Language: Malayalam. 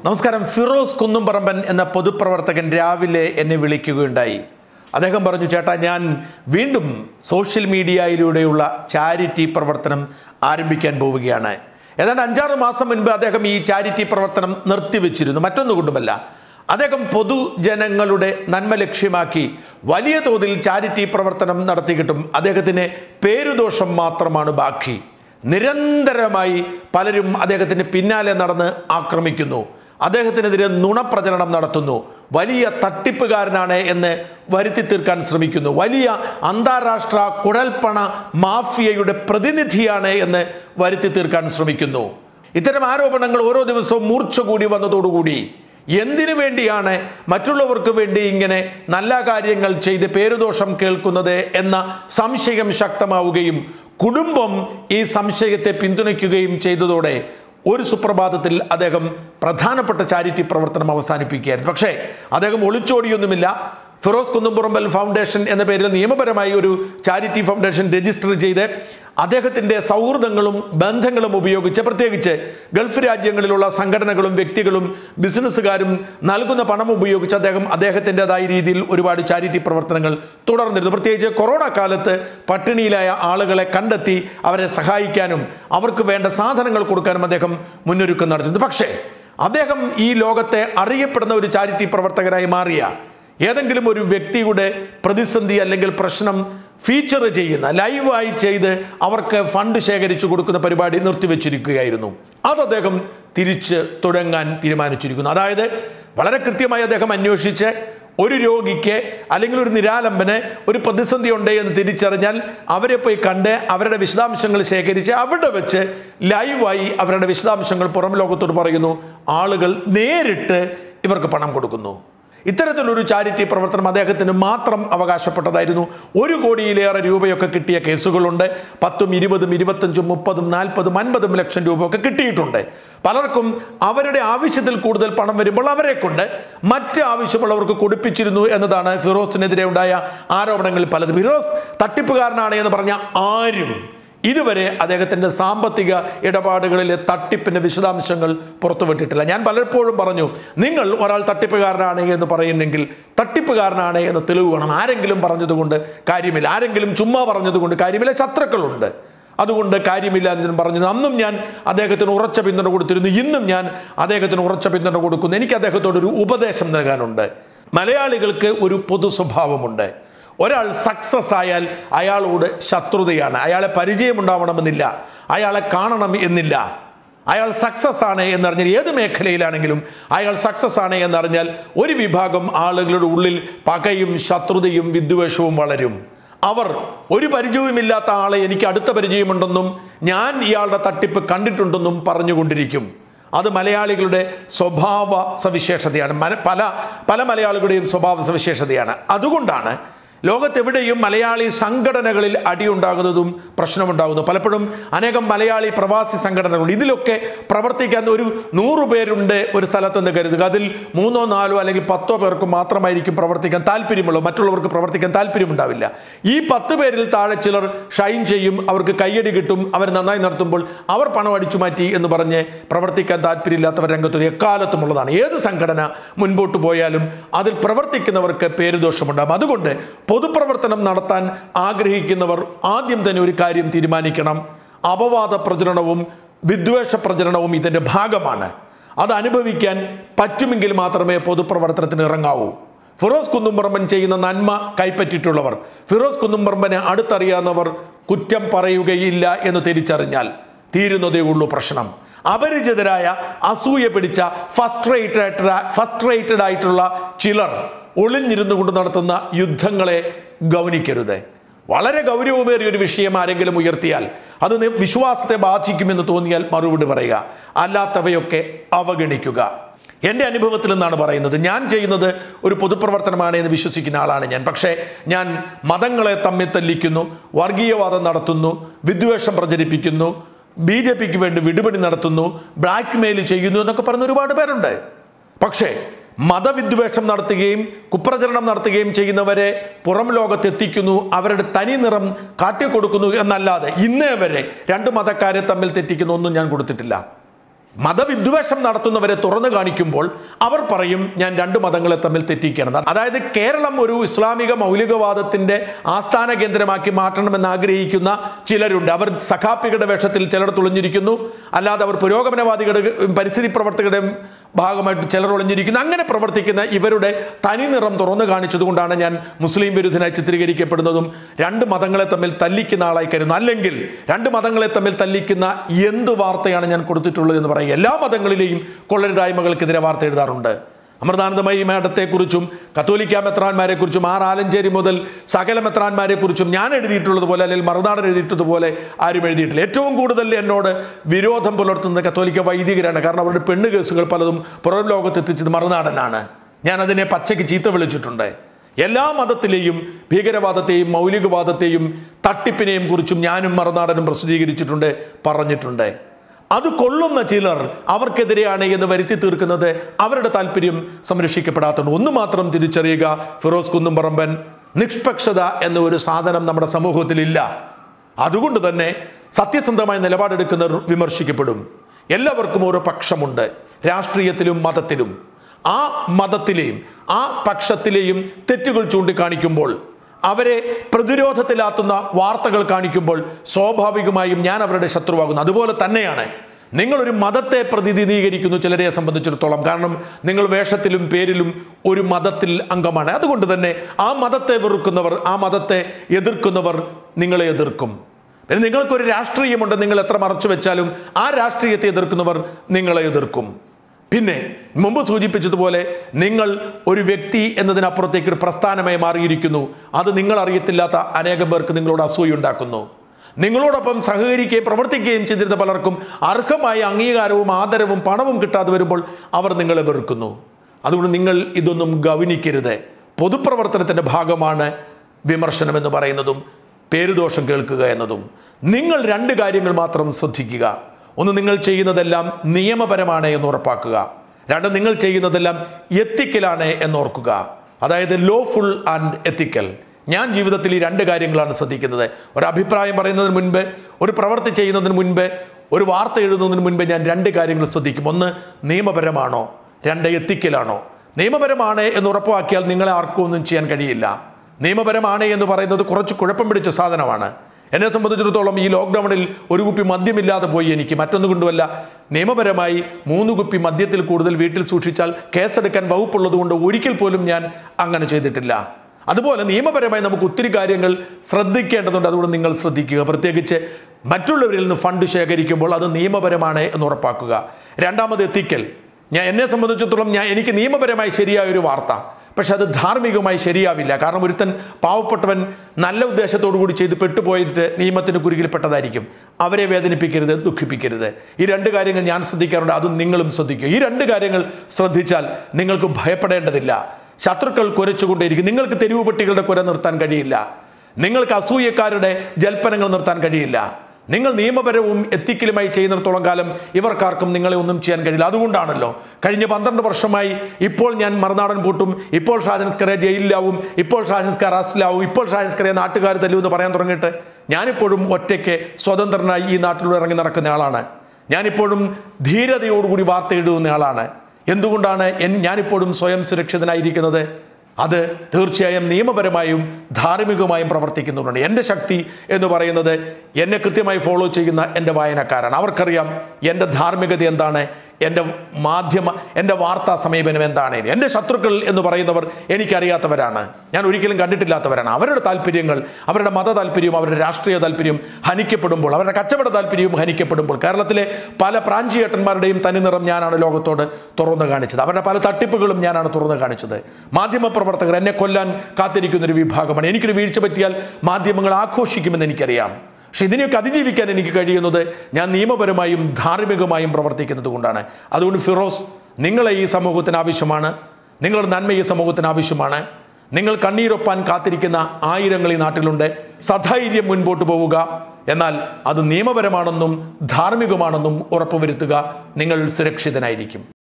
നമസ്കാരം ഫിറോസ് കുന്നുംപറമ്പൻ എന്ന പൊതുപ്രവർത്തകൻ രാവിലെ എന്നെ വിളിക്കുകയുണ്ടായി അദ്ദേഹം പറഞ്ഞു ചേട്ടാ ഞാൻ വീണ്ടും സോഷ്യൽ മീഡിയയിലൂടെയുള്ള ചാരിറ്റി പ്രവർത്തനം ആരംഭിക്കാൻ പോവുകയാണ് ഏതാണ്ട് അഞ്ചാറ് മാസം മുൻപ് അദ്ദേഹം ഈ ചാരിറ്റി പ്രവർത്തനം നിർത്തിവെച്ചിരുന്നു മറ്റൊന്നുകൊണ്ടുമല്ല അദ്ദേഹം പൊതുജനങ്ങളുടെ നന്മ ലക്ഷ്യമാക്കി വലിയ തോതിൽ ചാരിറ്റി പ്രവർത്തനം നടത്തിയിട്ടും അദ്ദേഹത്തിന് പേരുദോഷം മാത്രമാണ് ബാക്കി നിരന്തരമായി പലരും അദ്ദേഹത്തിന് പിന്നാലെ നടന്ന് ആക്രമിക്കുന്നു അദ്ദേഹത്തിനെതിരെ നുണപ്രചരണം നടത്തുന്നു വലിയ തട്ടിപ്പുകാരനാണ് എന്ന് വരുത്തി തീർക്കാൻ ശ്രമിക്കുന്നു വലിയ അന്താരാഷ്ട്ര കുഴൽപ്പണ മാഫിയയുടെ പ്രതിനിധിയാണ് എന്ന് വരുത്തി തീർക്കാൻ ശ്രമിക്കുന്നു ഇത്തരം ആരോപണങ്ങൾ ഓരോ ദിവസവും മൂർച്ച കൂടി വന്നതോടുകൂടി എന്തിനു വേണ്ടിയാണ് മറ്റുള്ളവർക്ക് വേണ്ടി ഇങ്ങനെ നല്ല കാര്യങ്ങൾ ചെയ്ത് പേരുദോഷം കേൾക്കുന്നത് എന്ന സംശയം ശക്തമാവുകയും കുടുംബം ഈ സംശയത്തെ പിന്തുണയ്ക്കുകയും ചെയ്തതോടെ ഒരു സുപ്രഭാതത്തിൽ അദ്ദേഹം പ്രധാനപ്പെട്ട ചാരിറ്റി പ്രവർത്തനം അവസാനിപ്പിക്കുകയായിരുന്നു പക്ഷേ അദ്ദേഹം ഒളിച്ചോടിയൊന്നുമില്ല ഫിറോസ് കുന്നുംപുറമ്പൽ ഫൗണ്ടേഷൻ എന്ന പേരിൽ നിയമപരമായി ഒരു ചാരിറ്റി ഫൗണ്ടേഷൻ രജിസ്റ്റർ ചെയ്ത് അദ്ദേഹത്തിൻ്റെ സൗഹൃദങ്ങളും ബന്ധങ്ങളും ഉപയോഗിച്ച് പ്രത്യേകിച്ച് ഗൾഫ് രാജ്യങ്ങളിലുള്ള സംഘടനകളും വ്യക്തികളും ബിസിനസ്സുകാരും നൽകുന്ന പണം ഉപയോഗിച്ച് അദ്ദേഹം അദ്ദേഹത്തിൻ്റെതായ രീതിയിൽ ഒരുപാട് ചാരിറ്റി പ്രവർത്തനങ്ങൾ തുടർന്നിരുന്നു പ്രത്യേകിച്ച് കൊറോണ കാലത്ത് പട്ടിണിയിലായ ആളുകളെ കണ്ടെത്തി അവരെ സഹായിക്കാനും അവർക്ക് വേണ്ട സാധനങ്ങൾ കൊടുക്കാനും അദ്ദേഹം മുന്നൊരുക്കം നടത്തുന്നു പക്ഷേ അദ്ദേഹം ഈ ലോകത്തെ അറിയപ്പെടുന്ന ഒരു ചാരിറ്റി പ്രവർത്തകനായി മാറിയ ഏതെങ്കിലും ഒരു വ്യക്തിയുടെ പ്രതിസന്ധി അല്ലെങ്കിൽ പ്രശ്നം ഫീച്ചർ ചെയ്യുന്ന ലൈവായി ചെയ്ത് അവർക്ക് ഫണ്ട് ശേഖരിച്ചു കൊടുക്കുന്ന പരിപാടി നിർത്തിവെച്ചിരിക്കുകയായിരുന്നു അത് അദ്ദേഹം തിരിച്ച് തുടങ്ങാൻ തീരുമാനിച്ചിരിക്കുന്നു അതായത് വളരെ കൃത്യമായി അദ്ദേഹം അന്വേഷിച്ച് ഒരു രോഗിക്ക് അല്ലെങ്കിൽ ഒരു നിരാലംബന് ഒരു പ്രതിസന്ധി ഉണ്ട് എന്ന് തിരിച്ചറിഞ്ഞാൽ അവരെ പോയി കണ്ട് അവരുടെ വിശദാംശങ്ങൾ ശേഖരിച്ച് അവിടെ വെച്ച് ലൈവായി അവരുടെ വിശദാംശങ്ങൾ പുറം ലോകത്തോട് പറയുന്നു ആളുകൾ നേരിട്ട് ഇവർക്ക് പണം കൊടുക്കുന്നു ഇത്തരത്തിലൊരു ചാരിറ്റി പ്രവർത്തനം അദ്ദേഹത്തിന് മാത്രം അവകാശപ്പെട്ടതായിരുന്നു ഒരു കോടിയിലേറെ രൂപയൊക്കെ കിട്ടിയ കേസുകളുണ്ട് പത്തും ഇരുപതും ഇരുപത്തഞ്ചും മുപ്പതും നാൽപ്പതും അൻപതും ലക്ഷം രൂപയൊക്കെ കിട്ടിയിട്ടുണ്ട് പലർക്കും അവരുടെ ആവശ്യത്തിൽ കൂടുതൽ പണം വരുമ്പോൾ അവരെ കൊണ്ട് മറ്റ് ആവശ്യമുള്ളവർക്ക് കൊടുപ്പിച്ചിരുന്നു എന്നതാണ് ഫിറോസിനെതിരെ ഉണ്ടായ ആരോപണങ്ങളിൽ പലതും ഫിറോസ് തട്ടിപ്പുകാരനാണ് എന്ന് പറഞ്ഞ ആരും ഇതുവരെ അദ്ദേഹത്തിൻ്റെ സാമ്പത്തിക ഇടപാടുകളിലെ തട്ടിപ്പിൻ്റെ വിശദാംശങ്ങൾ പുറത്തുവിട്ടിട്ടില്ല ഞാൻ പലപ്പോഴും പറഞ്ഞു നിങ്ങൾ ഒരാൾ തട്ടിപ്പുകാരനാണ് എന്ന് പറയുന്നെങ്കിൽ തട്ടിപ്പുകാരനാണ് എന്ന് തെളിവ് വേണം ആരെങ്കിലും പറഞ്ഞതുകൊണ്ട് കാര്യമില്ല ആരെങ്കിലും ചുമ്മാ പറഞ്ഞതുകൊണ്ട് കാര്യമില്ല ശത്രുക്കളുണ്ട് അതുകൊണ്ട് കാര്യമില്ല എന്ന് ഞാൻ പറഞ്ഞു അന്നും ഞാൻ അദ്ദേഹത്തിന് ഉറച്ച പിന്തുണ കൊടുത്തിരുന്നു ഇന്നും ഞാൻ അദ്ദേഹത്തിന് ഉറച്ച പിന്തുണ കൊടുക്കുന്നു എനിക്ക് അദ്ദേഹത്തോടൊരു ഉപദേശം നൽകാനുണ്ട് മലയാളികൾക്ക് ഒരു പൊതു സ്വഭാവമുണ്ട് ഒരാൾ സക്സസ് ആയാൽ അയാളോട് ശത്രുതയാണ് അയാളെ പരിചയമുണ്ടാവണമെന്നില്ല അയാളെ കാണണം എന്നില്ല അയാൾ സക്സസ് ആണ് എന്നറിഞ്ഞാൽ ഏത് മേഖലയിലാണെങ്കിലും അയാൾ സക്സസ് ആണ് എന്നറിഞ്ഞാൽ ഒരു വിഭാഗം ആളുകളുടെ ഉള്ളിൽ പകയും ശത്രുതയും വിദ്വേഷവും വളരും അവർ ഒരു പരിചയവുമില്ലാത്ത ആളെ എനിക്ക് അടുത്ത പരിചയമുണ്ടെന്നും ഞാൻ ഇയാളുടെ തട്ടിപ്പ് കണ്ടിട്ടുണ്ടെന്നും പറഞ്ഞുകൊണ്ടിരിക്കും അത് മലയാളികളുടെ സ്വഭാവ സവിശേഷതയാണ് മല- പല പല മലയാളികളുടെയും സ്വഭാവ സവിശേഷതയാണ് അതുകൊണ്ടാണ് ലോകത്തെവിടെയും മലയാളി സംഘടനകളിൽ അടിയുണ്ടാകുന്നതും പ്രശ്നമുണ്ടാകുന്നു പലപ്പോഴും അനേകം മലയാളി പ്രവാസി സംഘടനകളുണ്ട് ഇതിലൊക്കെ പ്രവർത്തിക്കാൻ ഒരു നൂറ് പേരുണ്ട് ഒരു സ്ഥലത്തെന്ന് കരുതുക അതിൽ മൂന്നോ നാലോ അല്ലെങ്കിൽ പത്തോ പേർക്ക് മാത്രമായിരിക്കും പ്രവർത്തിക്കാൻ താല്പര്യമുള്ളൂ മറ്റുള്ളവർക്ക് പ്രവർത്തിക്കാൻ താല്പര്യമുണ്ടാവില്ല ഈ പത്ത് പേരിൽ താഴെ ചിലർ ഷൈൻ ചെയ്യും അവർക്ക് കയ്യടി കിട്ടും അവർ നന്നായി നടത്തുമ്പോൾ അവർ പണം അടിച്ചു മാറ്റി എന്ന് പറഞ്ഞ് പ്രവർത്തിക്കാൻ താല്പര്യമില്ലാത്തവർ രംഗത്തൊരു എക്കാലത്തുമുള്ളതാണ് ഏത് സംഘടന മുൻപോട്ട് പോയാലും അതിൽ പ്രവർത്തിക്കുന്നവർക്ക് പേരുദോഷമുണ്ടാകും അതുകൊണ്ട് പൊതുപ്രവർത്തനം നടത്താൻ ആഗ്രഹിക്കുന്നവർ ആദ്യം തന്നെ ഒരു കാര്യം തീരുമാനിക്കണം അപവാദ പ്രചരണവും വിദ്വേഷ പ്രചരണവും ഇതിൻ്റെ ഭാഗമാണ് അത് അനുഭവിക്കാൻ പറ്റുമെങ്കിൽ മാത്രമേ പൊതുപ്രവർത്തനത്തിന് ഇറങ്ങാവൂ ഫിറോസ് കുന്നുംപറമ്പൻ ചെയ്യുന്ന നന്മ കൈപ്പറ്റിയിട്ടുള്ളവർ ഫിറോസ് കുന്നുംപറമ്പനെ അടുത്തറിയാവുന്നവർ കുറ്റം പറയുകയില്ല എന്ന് തിരിച്ചറിഞ്ഞാൽ തീരുന്നതേ ഉള്ളൂ പ്രശ്നം അപരിചിതരായ അസൂയ പിടിച്ച ഫസ്ട്രേറ്റഡ് ഫസ്ട്രേറ്റഡ് ആയിട്ടുള്ള ചിലർ ഒളിഞ്ഞിരുന്നു കൊണ്ട് നടത്തുന്ന യുദ്ധങ്ങളെ ഗൗനിക്കരുത് വളരെ ഗൗരവമേറിയ ഒരു വിഷയം ആരെങ്കിലും ഉയർത്തിയാൽ അത് നി- വിശ്വാസത്തെ ബാധിക്കുമെന്ന് തോന്നിയാൽ മറുപടി പറയുക അല്ലാത്തവയൊക്കെ അവഗണിക്കുക എൻ്റെ അനുഭവത്തിൽ നിന്നാണ് പറയുന്നത് ഞാൻ ചെയ്യുന്നത് ഒരു പൊതുപ്രവർത്തനമാണ് എന്ന് വിശ്വസിക്കുന്ന ആളാണ് ഞാൻ പക്ഷേ ഞാൻ മതങ്ങളെ തമ്മിൽ തല്ലിക്കുന്നു വർഗീയവാദം നടത്തുന്നു വിദ്വേഷം പ്രചരിപ്പിക്കുന്നു ബി ജെ പിക്ക് വേണ്ടി വിടുപണി നടത്തുന്നു ബ്ലാക്ക് മെയിൽ ചെയ്യുന്നു എന്നൊക്കെ പറയുന്ന ഒരുപാട് പേരുണ്ട് പക്ഷേ മതവിദ്വേഷം നടത്തുകയും കുപ്രചരണം നടത്തുകയും ചെയ്യുന്നവരെ പുറം ലോകത്തെത്തിക്കുന്നു അവരുടെ തനി നിറം കാട്ടിക്കൊടുക്കുന്നു എന്നല്ലാതെ ഇന്നേ വരെ രണ്ട് മതക്കാരെ തമ്മിൽ തെറ്റിക്കുന്ന ഒന്നും ഞാൻ കൊടുത്തിട്ടില്ല മതവിദ്വേഷം നടത്തുന്നവരെ തുറന്നു കാണിക്കുമ്പോൾ അവർ പറയും ഞാൻ രണ്ട് മതങ്ങളെ തമ്മിൽ തെറ്റിക്കണം അതായത് കേരളം ഒരു ഇസ്ലാമിക മൗലികവാദത്തിന്റെ ആസ്ഥാന കേന്ദ്രമാക്കി മാറ്റണമെന്ന് ആഗ്രഹിക്കുന്ന ചിലരുണ്ട് അവർ സഖാപ്പികളുടെ വേഷത്തിൽ ചിലർ തുളിഞ്ഞിരിക്കുന്നു അല്ലാതെ അവർ പുരോഗമനവാദികളുടെ പരിസ്ഥിതി പ്രവർത്തകരുടെയും ഭാഗമായിട്ട് ചിലർ ഒളിഞ്ഞിരിക്കുന്നു അങ്ങനെ പ്രവർത്തിക്കുന്ന ഇവരുടെ തനി നിറം തുറന്നു കാണിച്ചതുകൊണ്ടാണ് ഞാൻ മുസ്ലിം വിരുദ്ധനായി ചിത്രീകരിക്കപ്പെടുന്നതും രണ്ട് മതങ്ങളെ തമ്മിൽ തല്ലിക്കുന്ന ആളായി കരുതുന്നു അല്ലെങ്കിൽ രണ്ട് മതങ്ങളെ തമ്മിൽ തല്ലിക്കുന്ന എന്ത് വാർത്തയാണ് ഞാൻ കൊടുത്തിട്ടുള്ളത് എന്ന് പറയും എല്ലാ മതങ്ങളിലെയും കൊള്ളരുതായ്മകൾക്കെതിരെ വാർത്ത എഴുതാറുണ്ട് അമൃതാനന്ദമയി മേഡത്തെക്കുറിച്ചും കത്തോലിക്ക മെത്രാന്മാരെക്കുറിച്ചും ആർ ആലഞ്ചേരി മുതൽ സകല മെത്രാന്മാരെക്കുറിച്ചും ഞാൻ എഴുതിയിട്ടുള്ളതുപോലെ അല്ലെങ്കിൽ മറുനാടൻ എഴുതിയിട്ടതുപോലെ ആരും എഴുതിയിട്ടില്ല ഏറ്റവും കൂടുതൽ എന്നോട് വിരോധം പുലർത്തുന്ന കത്തോലിക്ക വൈദികരാണ് കാരണം അവരുടെ പെണ്ണ് കേസുകൾ പലതും പുറം ലോകത്തെത്തിച്ചത് മറുനാടനാണ് ഞാൻ അതിനെ പച്ചയ്ക്ക് ചീത്ത വിളിച്ചിട്ടുണ്ട് എല്ലാ മതത്തിലെയും ഭീകരവാദത്തെയും മൗലികവാദത്തെയും തട്ടിപ്പിനെയും കുറിച്ചും ഞാനും മറുനാടനും പ്രസിദ്ധീകരിച്ചിട്ടുണ്ട് പറഞ്ഞിട്ടുണ്ട് അത് കൊള്ളുന്ന ചിലർ അവർക്കെതിരെയാണ് എന്ന് വരുത്തി തീർക്കുന്നത് അവരുടെ താല്പര്യം സംരക്ഷിക്കപ്പെടാത്തതുകൊണ്ട് ഒന്ന് മാത്രം തിരിച്ചറിയുക ഫിറോസ് കുന്നുംപറമ്പൻ നിഷ്പക്ഷത എന്ന ഒരു സാധനം നമ്മുടെ സമൂഹത്തിലില്ല അതുകൊണ്ട് തന്നെ സത്യസന്ധമായ നിലപാടെടുക്കുന്നവർ വിമർശിക്കപ്പെടും എല്ലാവർക്കും ഓരോ പക്ഷമുണ്ട് രാഷ്ട്രീയത്തിലും മതത്തിലും ആ മതത്തിലെയും ആ പക്ഷത്തിലെയും തെറ്റുകൾ ചൂണ്ടിക്കാണിക്കുമ്പോൾ അവരെ പ്രതിരോധത്തിലാത്തുന്ന വാർത്തകൾ കാണിക്കുമ്പോൾ സ്വാഭാവികമായും ഞാൻ അവരുടെ ശത്രുവാകുന്നു അതുപോലെ തന്നെയാണ് നിങ്ങളൊരു മതത്തെ പ്രതിനിധീകരിക്കുന്നു ചിലരെ സംബന്ധിച്ചിടത്തോളം കാരണം നിങ്ങൾ വേഷത്തിലും പേരിലും ഒരു മതത്തിൽ അംഗമാണ് അതുകൊണ്ട് തന്നെ ആ മതത്തെ വെറുക്കുന്നവർ ആ മതത്തെ എതിർക്കുന്നവർ നിങ്ങളെ എതിർക്കും പിന്നെ നിങ്ങൾക്കൊരു രാഷ്ട്രീയമുണ്ട് നിങ്ങൾ എത്ര മറച്ചു വെച്ചാലും ആ രാഷ്ട്രീയത്തെ എതിർക്കുന്നവർ നിങ്ങളെ എതിർക്കും പിന്നെ മുമ്പ് സൂചിപ്പിച്ചതുപോലെ നിങ്ങൾ ഒരു വ്യക്തി എന്നതിനപ്പുറത്തേക്ക് ഒരു പ്രസ്ഥാനമായി മാറിയിരിക്കുന്നു അത് നിങ്ങൾ അറിയത്തില്ലാത്ത അനേകം പേർക്ക് നിങ്ങളോട് അസൂയുണ്ടാക്കുന്നു നിങ്ങളോടൊപ്പം സഹകരിക്കുകയും പ്രവർത്തിക്കുകയും ചെയ്തിരുന്ന പലർക്കും അർഹമായ അംഗീകാരവും ആദരവും പണവും കിട്ടാതെ വരുമ്പോൾ അവർ നിങ്ങളെ വെറുക്കുന്നു അതുകൊണ്ട് നിങ്ങൾ ഇതൊന്നും ഗവനിക്കരുത് പൊതുപ്രവർത്തനത്തിൻ്റെ ഭാഗമാണ് വിമർശനം എന്ന് പറയുന്നതും പേരുദോഷം കേൾക്കുക എന്നതും നിങ്ങൾ രണ്ട് കാര്യങ്ങൾ മാത്രം ശ്രദ്ധിക്കുക ഒന്ന് നിങ്ങൾ ചെയ്യുന്നതെല്ലാം നിയമപരമാണ് എന്ന് ഉറപ്പാക്കുക രണ്ട് നിങ്ങൾ ചെയ്യുന്നതെല്ലാം എത്തിക്കലാണ് എന്നോർക്കുക അതായത് ലോഫുൾ ആൻഡ് എത്തിക്കൽ ഞാൻ ജീവിതത്തിൽ ഈ രണ്ട് കാര്യങ്ങളാണ് ശ്രദ്ധിക്കുന്നത് ഒരു അഭിപ്രായം പറയുന്നതിന് മുൻപ് ഒരു പ്രവൃത്തി ചെയ്യുന്നതിന് മുൻപ് ഒരു വാർത്ത എഴുതുന്നതിന് മുൻപ് ഞാൻ രണ്ട് കാര്യങ്ങൾ ശ്രദ്ധിക്കും ഒന്ന് നിയമപരമാണോ രണ്ട് എത്തിക്കലാണോ നിയമപരമാണ് എന്ന് ഉറപ്പാക്കിയാൽ നിങ്ങളെ ആർക്കും ഒന്നും ചെയ്യാൻ കഴിയില്ല നിയമപരമാണ് എന്ന് പറയുന്നത് കുറച്ച് കുഴപ്പം പിടിച്ച സാധനമാണ് എന്നെ സംബന്ധിച്ചിടത്തോളം ഈ ലോക്ക്ഡൗണിൽ ഒരു കുപ്പി മദ്യമില്ലാതെ പോയി എനിക്ക് മറ്റൊന്നും കൊണ്ടുമല്ല നിയമപരമായി മൂന്ന് കുപ്പി മദ്യത്തിൽ കൂടുതൽ വീട്ടിൽ സൂക്ഷിച്ചാൽ കേസെടുക്കാൻ വകുപ്പുള്ളത് കൊണ്ട് ഒരിക്കൽ പോലും ഞാൻ അങ്ങനെ ചെയ്തിട്ടില്ല അതുപോലെ നിയമപരമായി നമുക്ക് ഒത്തിരി കാര്യങ്ങൾ ശ്രദ്ധിക്കേണ്ടതുണ്ട് അതുകൊണ്ട് നിങ്ങൾ ശ്രദ്ധിക്കുക പ്രത്യേകിച്ച് മറ്റുള്ളവരിൽ നിന്ന് ഫണ്ട് ശേഖരിക്കുമ്പോൾ അത് നിയമപരമാണ് എന്ന് ഉറപ്പാക്കുക രണ്ടാമത് എത്തിക്കൽ ഞാൻ എന്നെ സംബന്ധിച്ചിടത്തോളം ഞാൻ എനിക്ക് നിയമപരമായി ശരിയായ ഒരു വാർത്ത പക്ഷെ അത് ധാർമ്മികമായി ശരിയാവില്ല കാരണം ഒരുത്തൻ പാവപ്പെട്ടവൻ നല്ല ഉദ്ദേശത്തോടു കൂടി ചെയ്ത് പെട്ടുപോയിട്ട് നിയമത്തിന് കുരുകിൽപ്പെട്ടതായിരിക്കും അവരെ വേദനിപ്പിക്കരുത് ദുഃഖിപ്പിക്കരുത് ഈ രണ്ട് കാര്യങ്ങൾ ഞാൻ ശ്രദ്ധിക്കാറുണ്ട് അതും നിങ്ങളും ശ്രദ്ധിക്കുക ഈ രണ്ട് കാര്യങ്ങൾ ശ്രദ്ധിച്ചാൽ നിങ്ങൾക്ക് ഭയപ്പെടേണ്ടതില്ല ശത്രുക്കൾ കുരച്ചുകൊണ്ടേയിരിക്കും നിങ്ങൾക്ക് തെരുവ് പട്ടികളുടെ കുര നിർത്താൻ കഴിയില്ല നിങ്ങൾക്ക് അസൂയക്കാരുടെ ജൽപ്പനങ്ങൾ നിർത്താൻ കഴിയില്ല നിങ്ങൾ നിയമപരവും എത്തിക്കലുമായി ചെയ്യുന്നിടത്തോളം കാലം ഇവർക്കാർക്കും നിങ്ങളെ ഒന്നും ചെയ്യാൻ കഴിയില്ല അതുകൊണ്ടാണല്ലോ കഴിഞ്ഞ പന്ത്രണ്ട് വർഷമായി ഇപ്പോൾ ഞാൻ മറുനാടൻ പൂട്ടും ഇപ്പോൾ ഷാജൻസ്കറെ ജയിലിലാവും ഇപ്പോൾ ഷാജൻസ്കർ അറസ്റ്റിലാവും ഇപ്പോൾ ഷാജൻസ്കറെ നാട്ടുകാർ തല്ലുമെന്ന് പറയാൻ തുടങ്ങിയിട്ട് ഞാനിപ്പോഴും ഒറ്റയ്ക്ക് സ്വതന്ത്രനായി ഈ നാട്ടിലൂടെ ഇറങ്ങി നടക്കുന്ന ആളാണ് ഞാനിപ്പോഴും ധീരതയോടുകൂടി വാർത്ത എഴുതുന്ന ആളാണ് എന്തുകൊണ്ടാണ് എൻ ഞാനിപ്പോഴും സ്വയം സുരക്ഷിതനായിരിക്കുന്നത് അത് തീർച്ചയായും നിയമപരമായും ധാർമ്മികമായും പ്രവർത്തിക്കുന്നുണ്ട് എൻ്റെ ശക്തി എന്ന് പറയുന്നത് എന്നെ കൃത്യമായി ഫോളോ ചെയ്യുന്ന എൻ്റെ വായനക്കാരാണ് അവർക്കറിയാം എൻ്റെ ധാർമ്മികത എന്താണ് എൻ്റെ മാധ്യമ എൻ്റെ വാർത്താ സമീപനം എന്താണ് എൻ്റെ ശത്രുക്കൾ എന്ന് പറയുന്നവർ എനിക്കറിയാത്തവരാണ് ഞാൻ ഒരിക്കലും കണ്ടിട്ടില്ലാത്തവരാണ് അവരുടെ താല്പര്യങ്ങൾ അവരുടെ മത താല്പര്യവും അവരുടെ രാഷ്ട്രീയ താല്പര്യം ഹനിക്കപ്പെടുമ്പോൾ അവരുടെ കച്ചവട താല്പര്യവും ഹനിക്കപ്പെടുമ്പോൾ കേരളത്തിലെ പല പ്രാഞ്ചിയേട്ടന്മാരുടെയും തനിനിറം ഞാനാണ് ലോകത്തോട് തുറന്നു കാണിച്ചത് അവരുടെ പല തട്ടിപ്പുകളും ഞാനാണ് തുറന്നു കാണിച്ചത് മാധ്യമപ്രവർത്തകർ എന്നെ കൊല്ലാൻ കാത്തിരിക്കുന്ന ഒരു വിഭാഗമാണ് എനിക്കൊരു വീഴ്ച പറ്റിയാൽ മാധ്യമങ്ങൾ ആഘോഷിക്കുമെന്ന് എനിക്കറിയാം പക്ഷെ ഇതിനെയൊക്കെ അതിജീവിക്കാൻ എനിക്ക് കഴിയുന്നത് ഞാൻ നിയമപരമായും ധാർമ്മികമായും പ്രവർത്തിക്കുന്നത് കൊണ്ടാണ് അതുകൊണ്ട് ഫിറോസ് നിങ്ങളെ ഈ സമൂഹത്തിന് ആവശ്യമാണ് നിങ്ങളുടെ നന്മ ഈ സമൂഹത്തിന് ആവശ്യമാണ് നിങ്ങൾ കണ്ണീരൊപ്പാൻ കാത്തിരിക്കുന്ന ആയിരങ്ങൾ ഈ നാട്ടിലുണ്ട് സധൈര്യം മുൻപോട്ട് പോവുക എന്നാൽ അത് നിയമപരമാണെന്നും ധാർമ്മികമാണെന്നും ഉറപ്പുവരുത്തുക നിങ്ങൾ സുരക്ഷിതനായിരിക്കും